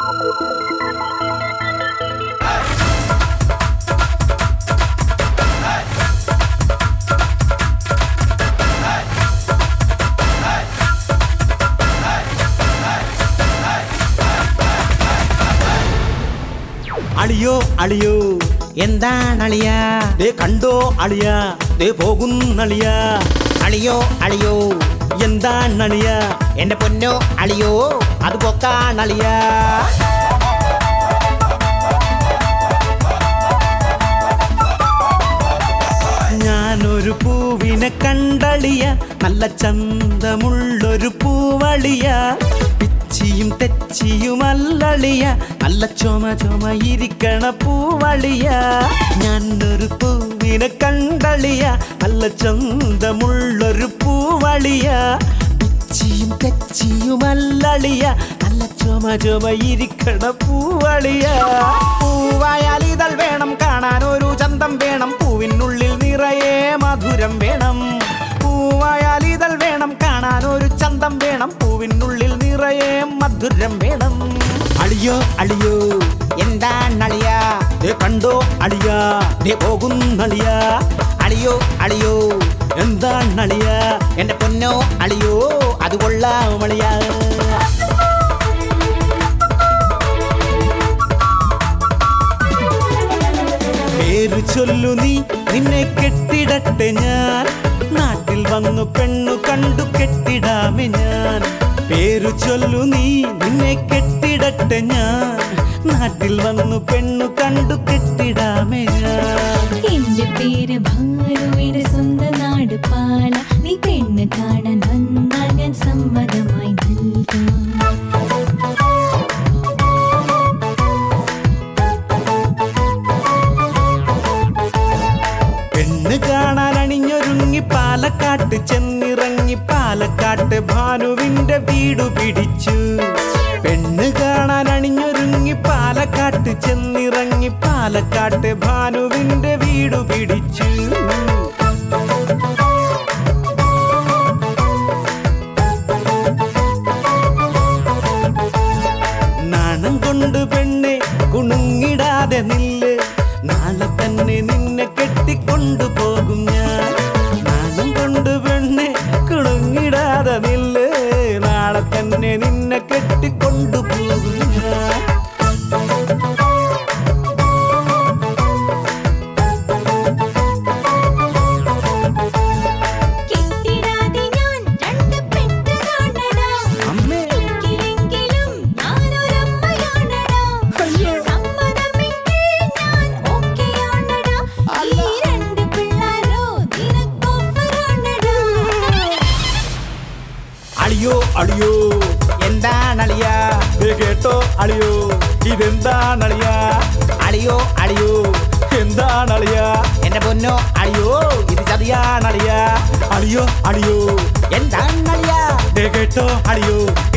അളിയോ അളിയോ എന്താണളിയ ദേ കണ്ടോ അളിയ ദേ പോകുന്നളിയ അളിയോ അളിയോ എന്താണളിയ എന്റെ പൊന്നോ അളിയോ അത് പൊക്കാണളിയ ഞാനൊരു പൂവിനെ കണ്ടളിയ നല്ല ചന്തമുള്ളൊരു പൂവളിയ പിച്ചിയും തെച്ചിയുമല്ലളിയ നല്ല ചുമ ചുമ ഇരിക്കണ പൂവളിയ ഞാനൊരു പൂവിനെ കണ്ടളിയ നല്ല ചന്തമുള്ളൊരു പൂവളിയ പിച്ചിയും തെച്ചിയുമല്ലളിയ നല്ല ചുമ ചുമ ഇരിക്കണ പൂവളിയ പൂവായാൽ ഇതൾ വേണം കാണാൻ ഒരു ചന്തം വേണം പൂവിനുള്ളിൽ നിറയെ മധുരം വേണം പൂവായാൽ ഇതൾ വേണം കാണാൻ ഒരു ചന്തം വേണം പൂവിനുള്ളിൽ നിറയെ മധുരം വേണം അളിയോ അളിയോ എന്താണളിയ ദേ കണ്ടോ അളിയ ദേ പോകുന്നളിയ അളിയോ അളിയോ എന്താണളിയ എന്റെ പൊന്നോ അളിയോ അത് കൊള്ളാമളിയ പേര് ചൊല്ലു നീ നിന്നെ കെട്ടിടട്ടെ ഞാൻ നാട്ടിൽ വന്നു പെണ്ണു കണ്ടു കെട്ടിടാമെ ഞാൻ പേരു ചൊല്ലു നീ നിന്നെ കെട്ടിടട്ടെ ഞാൻ നാട്ടിൽ വന്നു പെണ്ണു കണ്ടു കെട്ടിടാമെ ഞാൻ എന്റെ പേര് ഭാനുവിന്റെ സ്വന്തം നാട് പാല നീ പെണ്ണ് കാണാൻ വന്നാൽ ഞാൻ സമ്മതമായി നൽകാം പെണ്ണ് കാണാൻ അണിഞ്ഞൊരുങ്ങി പാലക്കാട്ട് ചെന്നിറങ്ങി പാലക്കാട്ട് ഭാനുവിന്റെ വീടു പിടിച്ചു പെണ്ണ് കാണാൻ അണിഞ്ഞൊരുങ്ങി പാലക്കാട്ട് ചെന്നിറങ്ങി പാലക്കാട്ട് ഭാനുവിന്റെ വീടു പിടിച്ചു നാണം കൊണ്ട് പെണ്ണെ കുണുങ്ങിടാതെ നില്ല് നാളെ തന്നെ നിന്നെ കെട്ടിക്കൊണ്ടു പോകും ഞാൻ നാണം കൊണ്ട് പെണ്ണെ കുണുങ്ങിടാതെ നില്ല് നാളെ തന്നെ നിന്നെ കെട്ടിക്കൊണ്ടു പോകും ഞാൻ കെട്ടിടാതെ ഞാൻ രണ്ട് പെട്ട് കാണടാ അമ്മേ എങ്കിലെങ്കിലും ഞാനൊരമ്മയാണടാ സമ്മതമെങ്കിൽ ഞാൻ ഓക്കെയാണടാ ഈ രണ്ട് പിള്ളാരോ നിനക്കൊപ്പരാണടാ അളിയോ അളിയോ എന്താണളിയ ദേ കേട്ടോ അളിയോ ഇതെന്താണളിയ അളിയോ അളിയോ എന്താണളിയ എന്റെ പൊന്നോ അളിയോ ഇത് ചതിയാണളിയ അളിയോ അളിയോ എന്താണളിയ ദേ കേട്ടോ അളിയോ